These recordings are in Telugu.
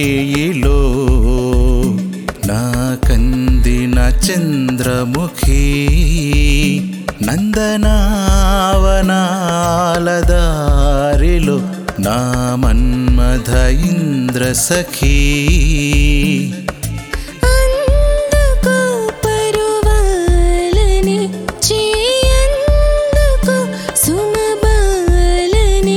రేయిలో నా కందిన చంద్రముఖి నందనావనాల దారిలో నా మన్మథ ఇంద్ర సఖీ అందుకు పరువాలని చేయందుకు సుమబాలని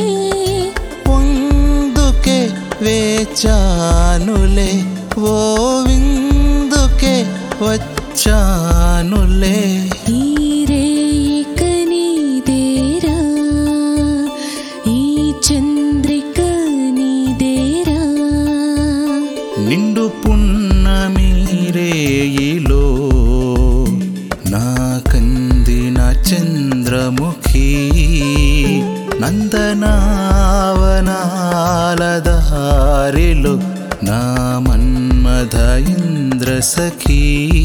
పొందుకే వేచానులే ఓ విందుకే వచ్చానులే ఈ రేయిక నీదేరా ఈ చంద్రిక నీదేరా నిండు పున్నమి రేయిలో నా కందిన చంద్రముఖి నందనావనాల దారిలో నా మన్మథ ఇంద్ర సఖీ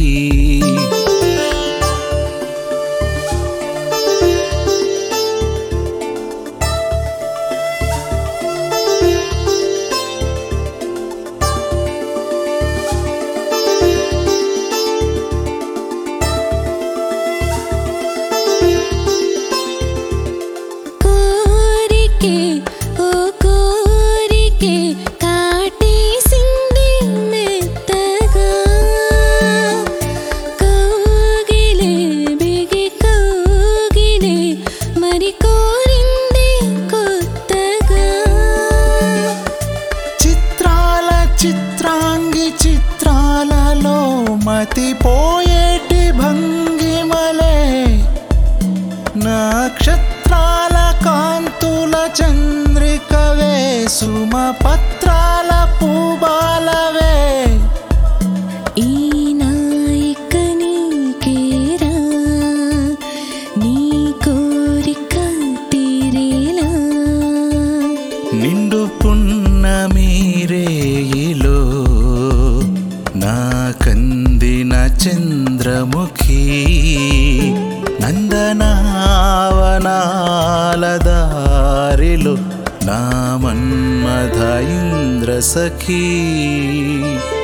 కోరికే ఓ కోరికే కాటేసింది మెత్తగా కోగిలే బిగి కోగిలే మరి కోరింది కొత్తగా చిత్రాల చిత్రాంగి చిత్రాలలో మతిపోయేటి భంగిమలే నక్షత్రాల కాంతుల చంద్రికవే సుమ పత్రాల పూబాలవే ఈ నాయిక నీకేరా నీ కోరిక తీరేలా నిండు పున్నమి రేయిలో నా కందిన చంద్రముఖి నందనావనాల దారిలో నా మన్మథ ఇంద్ర సఖీ